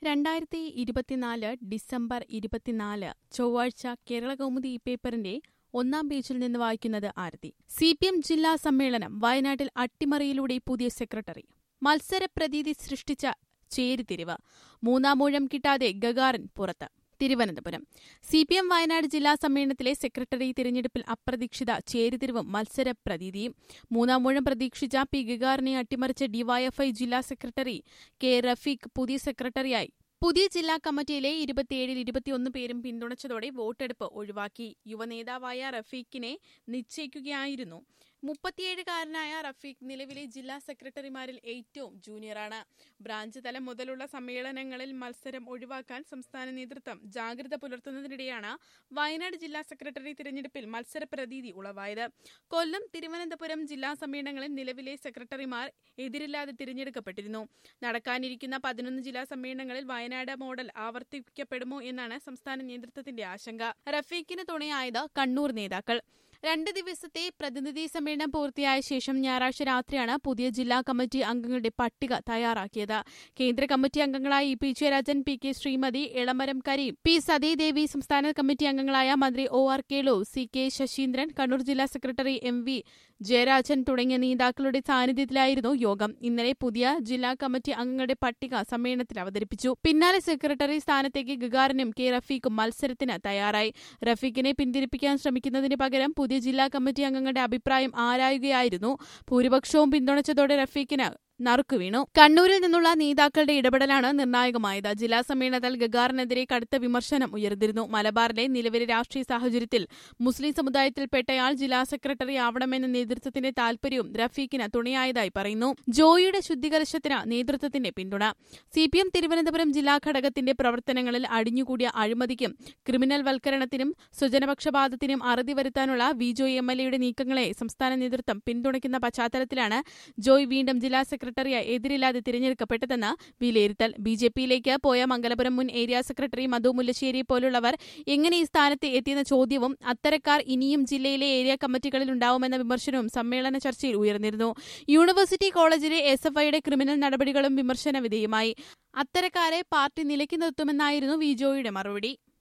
രണ്ടായിരത്തി ഇരുപത്തിനാല് ഡിസംബർ ഇരുപത്തിനാല് ചൊവ്വാഴ്ച കേരളകൗമുദി ഈ പേപ്പറിന്റെ ഒന്നാം പേജിൽ നിന്ന് വായിക്കുന്നത് ആരതി സി പി എം ജില്ലാ സമ്മേളനം വയനാട്ടിൽ അട്ടിമറിയിലൂടെ പുതിയ സെക്രട്ടറി മത്സരപ്രതീതി സൃഷ്ടിച്ച ചേരിതിരിവ് മൂന്നാമൂഴം കിട്ടാതെ ഗഗാറിൻ പുറത്ത് Thiruvananthapuram C P M Wayanad ജില്ലാ സമ്മേളനത്തിലെ സെക്രട്ടറി തിരഞ്ഞെടുപ്പിൽ അപ്രതീക്ഷിത ചേരിതിരിവും മത്സരപ്രതീതിയും മൂന്നാമൂഴം പ്രതീക്ഷിച്ച പി ഗഗാറിനെ അട്ടിമറിച്ച ഡിവൈഎഫ്ഐ ജില്ലാ സെക്രട്ടറി കെ റഫീഖ് പുതിയ സെക്രട്ടറിയായി പുതിയ ജില്ലാ കമ്മിറ്റിയിലെ ഇരുപത്തിയേഴിൽ ഇരുപത്തിയൊന്ന് പേരും പിന്തുണച്ചതോടെ വോട്ടെടുപ്പ് ഒഴിവാക്കി യുവനേതാവായ റഫീഖിനെ നിശ്ചയിക്കുകയായിരുന്നു മുപ്പത്തിയേഴുകാരനായ റഫീഖ് നിലവിലെ ജില്ലാ സെക്രട്ടറിമാരിൽ ഏറ്റവും ജൂനിയറാണ് ബ്രാഞ്ച് തലം മുതലുള്ള സമ്മേളനങ്ങളിൽ മത്സരം ഒഴിവാക്കാൻ സംസ്ഥാന നേതൃത്വം ജാഗ്രത പുലർത്തുന്നതിനിടെയാണ് വയനാട് ജില്ലാ സെക്രട്ടറി തിരഞ്ഞെടുപ്പിൽ മത്സരപ്രതീതി ഉളവായത് കൊല്ലം തിരുവനന്തപുരം ജില്ലാ സമ്മേളനങ്ങളിൽ നിലവിലെ സെക്രട്ടറിമാർ എതിരില്ലാതെ തിരഞ്ഞെടുക്കപ്പെട്ടിരുന്നു നടക്കാനിരിക്കുന്ന പതിനൊന്ന് ജില്ലാ സമ്മേളനങ്ങളിൽ വയനാട് മോഡൽ ആവർത്തിക്കപ്പെടുമോ എന്നാണ് സംസ്ഥാന നേതൃത്വത്തിന്റെ ആശങ്ക റഫീഖിന് തുണയായത് കണ്ണൂർ നേതാക്കൾ രണ്ട് ദിവസത്തെ പ്രതിനിധി സമ്മേളനം പൂർത്തിയായ ശേഷം ഞായറാഴ്ച രാത്രിയാണ് പുതിയ ജില്ലാ കമ്മിറ്റി അംഗങ്ങളുടെ പട്ടിക തയ്യാറാക്കിയത് കേന്ദ്ര കമ്മിറ്റി അംഗങ്ങളായ E P Jayarajan P K Sreemathi Elamaram Kareem P Sathidevi സംസ്ഥാന കമ്മിറ്റി അംഗങ്ങളായ മന്ത്രി O R Kelu C K Saseendran Kannur ജില്ലാ സെക്രട്ടറി എം വി ജയരാജൻ തുടങ്ങിയ നേതാക്കളുടെ സാന്നിധ്യത്തിലായിരുന്നു യോഗം ഇന്നലെ പുതിയ ജില്ലാ കമ്മിറ്റി അംഗങ്ങളുടെ പട്ടിക സമ്മേളനത്തിൽ അവതരിപ്പിച്ചു പിന്നാലെ സെക്രട്ടറി സ്ഥാനത്തേക്ക് ഗഗാറിനും കെ റഫീഖും മത്സരത്തിന് തയ്യാറായി റഫീഖിനെ പിന്തിരിപ്പിക്കാൻ ശ്രമിക്കുന്നതിന് പകരം പുതിയ ജില്ലാ കമ്മിറ്റി അംഗങ്ങളുടെ അഭിപ്രായം ആരായുകയായിരുന്നു ഭൂരിപക്ഷവും പിന്തുണച്ചതോടെ റഫീഖിന് നറുക്കു വീണു കണ്ണൂരിൽ നിന്നുള്ള നേതാക്കളുടെ ഇടപെടലാണ് നിർണായകമായത് ജില്ലാ സമ്മേളനത്തിൽ ഗഗാറിനെതിരെ കടുത്ത വിമർശനം ഉയർന്നിരുന്നു മലബാറിലെ നിലവിലെ രാഷ്ട്രീയ സാഹചര്യത്തിൽ മുസ്ലിം സമുദായത്തിൽപ്പെട്ടയാൾ ജില്ലാ സെക്രട്ടറി ആവണമെന്ന നേതൃത്വത്തിന്റെ താൽപര്യവും റഫീഖിന് തുണയായതായി പറയുന്നു ജോയിയുടെ ശുദ്ധീകരണത്തിന് നേതൃത്വത്തിന്റെ പിന്തുണ സി പി എം തിരുവനന്തപുരം ജില്ലാ ഘടകത്തിന്റെ പ്രവർത്തനങ്ങളിൽ അടിഞ്ഞുകൂടിയ അഴിമതിക്കും ക്രിമിനൽ വൽക്കരണത്തിനും സ്വജനപക്ഷപാതത്തിനും അറുതി വരുത്താനുള്ള വി ജോയ് എം എൽ എയുടെ നീക്കങ്ങളെ സംസ്ഥാന നേതൃത്വം പിന്തുണയ്ക്കുന്ന പശ്ചാത്തലത്തിലാണ് ജോയ് വീണ്ടും ജില്ലാ സെക്രട്ടറിയായി എതിരില്ലാതെ തിരഞ്ഞെടുക്കപ്പെട്ടതെന്ന് വിലയിരുത്തൽ ബി ജെ പിയിലേക്ക് പോയ മംഗലപുരം മുൻ ഏരിയ സെക്രട്ടറി മധു മുല്ലശ്ശേരി പോലുള്ളവർ എങ്ങനെ ഈ സ്ഥാനത്ത് എത്തിയെന്ന ചോദ്യവും അത്തരക്കാർ ഇനിയും ജില്ലയിലെ ഏരിയ കമ്മിറ്റികളിൽ ഉണ്ടാവുമെന്ന വിമർശനവും സമ്മേളന ചർച്ചയിൽ ഉയർന്നിരുന്നു യൂണിവേഴ്സിറ്റി കോളേജിലെ എസ് എഫ് ഐയുടെ ക്രിമിനൽ നടപടികളും വിമർശന വിധേയമായി അത്തരക്കാരെ പാർട്ടി നിലയ്ക്ക് നിർത്തുമെന്നായിരുന്നു വി ജോയുടെ മറുപടി